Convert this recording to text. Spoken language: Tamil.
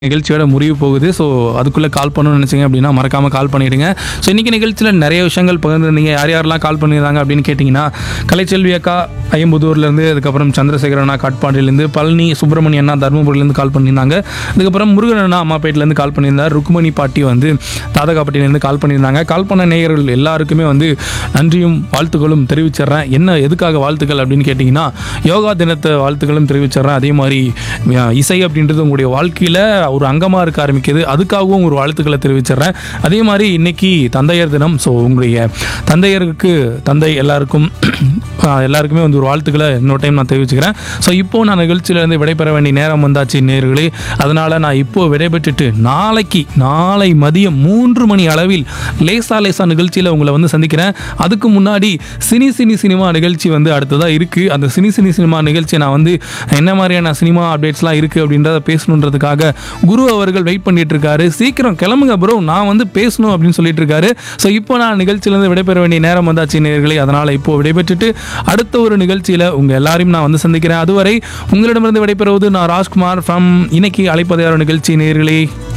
நிகழ்ச்சியோட முடிவு போகுது ஸோ அதுக்குள்ளே கால் பண்ணணும்னு நினச்சிங்க அப்படின்னா மறக்காமல் கால் பண்ணிவிடுங்க ஸோ இன்றைக்கி நிகழ்ச்சியில் நிறைய விஷயங்கள் பகிர்ந்துருந்தீங்க யார் யாரெல்லாம் கால் பண்ணியிருந்தாங்க அப்படின்னு கேட்டிங்கன்னா கலைச்செல்வி அக்கா ஐம்பதூர்லேருந்து அதுக்கப்புறம் சந்திரசேகர் அண்ணா காட்பாடியிலேருந்து பழனி சுப்பிரமணிய அண்ணா தருமபுரியிலேருந்து கால் பண்ணியிருந்தாங்க அதுக்கப்புறம் முருகன் அண்ணா அம்மாப்பேட்டிலேருந்து கால் பண்ணியிருந்தார் ருக்குமணி பாட்டி வந்து தாதகாப்பட்டியிலேருந்து கால் பண்ணியிருந்தாங்க கால் பண்ண நேயர்கள் எல்லாருக்குமே வந்து நன்றியும் வாழ்த்துக்களும் தெரிவிச்சிடுறேன் என்ன எதுக்காக வாழ்த்துக்கள் அப்படின்னு கேட்டிங்கன்னா யோகா தினத்தை வாழ்த்துக்களும் தெரிவிச்சிடுறேன் அதே மாதிரி அஹ், இசை அப்படின்றது உங்களுடைய வாழ்க்கையில் ஒரு அங்கமாக இருக்க ஆரம்பிக்குது அதுக்காகவும் ஒரு வாழ்த்துக்களை தெரிவிச்சிடுறேன் அதே மாதிரி இன்னைக்கு தந்தையர் தினம் ஸோ உங்களுடைய தந்தையருக்கு தந்தை எல்லாருக்கும் அஹ், எல்லாருக்குமே வந்து ஒரு வாழ்த்துக்களை இன்னொரு டைம் நான் தெரிவிச்சுக்கிறேன் ஸோ இப்போ நான் நிகழ்ச்சியிலேருந்து விடைபெற வேண்டிய நேரம் வந்தாச்சு நேர்களே அதனால் நான் இப்போ விடைபெற்றுட்டு நாளைக்கு நாளை மதியம் மூன்று மணி அளவில் லேசா லேசா நிகழ்ச்சியில் உங்களை வந்து சந்திக்கிறேன் அதுக்கு முன்னாடி சினி சினி சினிமா நிகழ்ச்சி வந்து அடுத்ததாக இருக்குது அந்த சினி சினி சினிமா நிகழ்ச்சியை நான் வந்து என்ன மாதிரியான சினிமா அப்டேட்ஸ்லாம் இருக்குது அப்படின்றத பேசணுன்றதுக்காக குரு அவர்கள் வெயிட் பண்ணிட்டு இருக்காரு சீக்கிரம் கிளம்புங்க ப்ரோ நான் வந்து பேசணும் அப்படின்னு சொல்லிட்டு இருக்காரு ஸோ இப்போ நான் நிகழ்ச்சியிலேருந்து விடைபெற வேண்டிய நேரம் வந்தாச்சு நேர்களே அதனால் இப்போ விடைபெற்றுட்டு அடுத்த ஒரு நிகழ்ச்சியில் உங்கள் எல்லாரையும் நான் வந்து சந்திக்கிறேன் அதுவரை உங்களிடமிருந்து விடைபெறுவது நான் ராஜ்குமார் ஃப்ரம் இன்னைக்கு அழைப்பதையார நிகழ்ச்சி நேர்களே